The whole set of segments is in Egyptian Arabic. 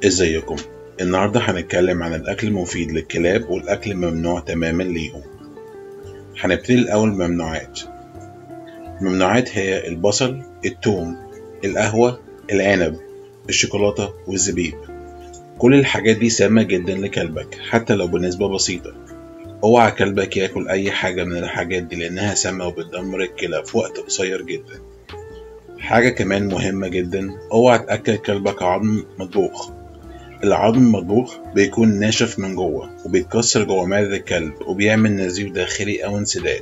ازيكم النهاردة هنتكلم عن الأكل المفيد للكلاب والأكل الممنوع تماما ليهم هنبتدي الأول ممنوعات الممنوعات هي البصل الثوم القهوة العنب الشوكولاتة والزبيب كل الحاجات دي سامة جدا لكلبك حتى لو بنسبة بسيطة اوعى كلبك ياكل أي حاجة من الحاجات دي لأنها سامة وبتدمر الكلى في وقت قصير جدا حاجة كمان مهمة جدا اوعى تأكل كلبك عظم مطبوخ العظم المطبوخ بيكون ناشف من جوه وبيتكسر جوه معدة الكلب وبيعمل نزيف داخلي أو انسداد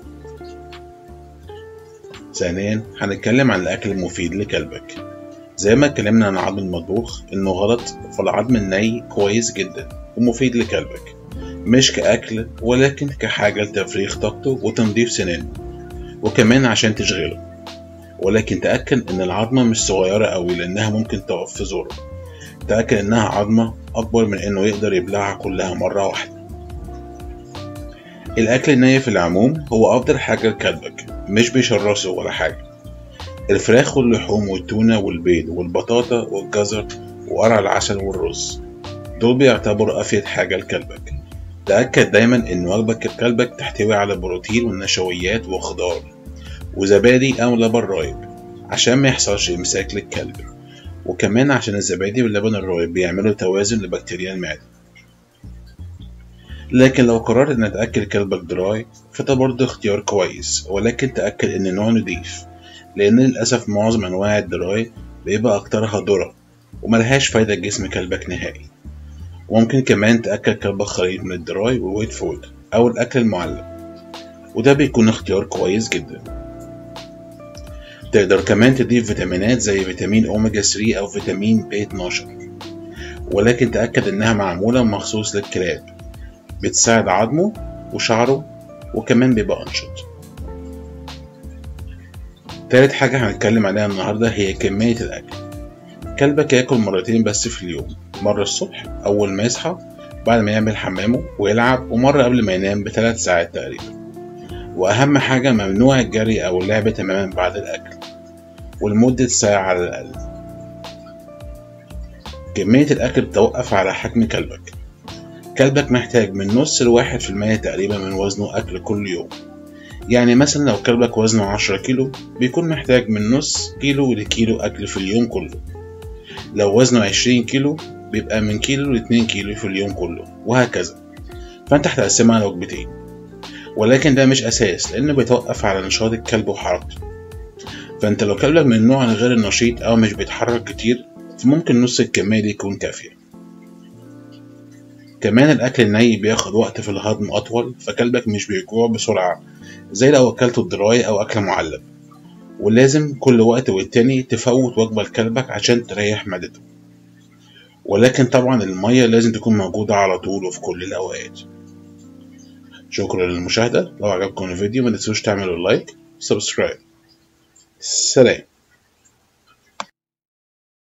ثانيا هنتكلم عن الأكل المفيد لكلبك زي ما اتكلمنا عن العظم المطبوخ إنه غلط فالعظم الني كويس جدا ومفيد لكلبك مش كأكل ولكن كحاجة لتفريغ طاقته وتنظيف سنانه وكمان عشان تشغله ولكن تأكد إن العظمة مش صغيرة أوي لأنها ممكن تقف في زوره تأكد إنها عظمة أكبر من إنه يقدر يبلعها كلها مرة واحدة الأكل الني في العموم هو أفضل حاجة لكلبك مش بيشرسه ولا حاجة الفراخ واللحوم والتونة والبيض والبطاطا والجزر وقرع العسل والرز دول بيعتبروا أفيد حاجة لكلبك تأكد دايما إن وجبك لكلبك تحتوي على بروتين والنشويات وخضار وزبادي أو لبن رايب عشان ما يحصلش إمساك للكلب وكمان عشان الزبادي واللبن الرايب بيعملوا توازن لبكتيريا المعدة لكن لو قررت انك تأكل كلبك دراي فده برضه اختيار كويس ولكن تأكد ان النوع نضيف لان للأسف معظم انواع الدراي بيبقى اكترها ذرة وملهاش فايدة لجسم كلبك نهائي وممكن كمان تأكل كلبك خليط من الدراي والويت فود أو الأكل المعلب وده بيكون اختيار كويس جدا تقدر كمان تضيف فيتامينات زي فيتامين أوميجا 3 أو فيتامين بي 12 ولكن تأكد إنها معمولة مخصوص للكلاب بتساعد عظمه وشعره وكمان بيبقى أنشط تالت حاجة هنتكلم عليها النهاردة هي كمية الأكل كلبك ياكل مرتين بس في اليوم مرة الصبح أول ما يصحى بعد ما يعمل حمامه ويلعب ومرة قبل ما ينام بثلاث ساعات تقريبا وأهم حاجة ممنوع الجري أو اللعب تماما بعد الأكل ولمدة ساعة على الأقل كمية الأكل بتوقف على حجم كلبك كلبك محتاج من نص لواحد في المية تقريبا من وزنه أكل كل يوم يعني مثلا لو كلبك وزنه عشرة كيلو بيكون محتاج من نص كيلو لكيلو أكل في اليوم كله لو وزنه عشرين كيلو بيبقى من كيلو لاتنين كيلو في اليوم كله وهكذا فأنت هتقسمها على وجبتين ولكن ده مش أساس لأنه بيتوقف على نشاط الكلب وحركته فأنت لو كلبك من النوع الغير النشيط أو مش بيتحرك كتير فممكن نص الكمية دي يكون كافية كمان الأكل الني بياخد وقت في الهضم أطول فكلبك مش بيجوع بسرعة زي لو أكلته دراي أو أكل معلب ولازم كل وقت والتاني تفوت وجبة لكلبك عشان تريح معدته ولكن طبعا المية لازم تكون موجودة على طول وفي كل الأوقات شكرا للمشاهدة لو عجبكم الفيديو ما تنسوش تعملوا لايك سبسكرايب سلام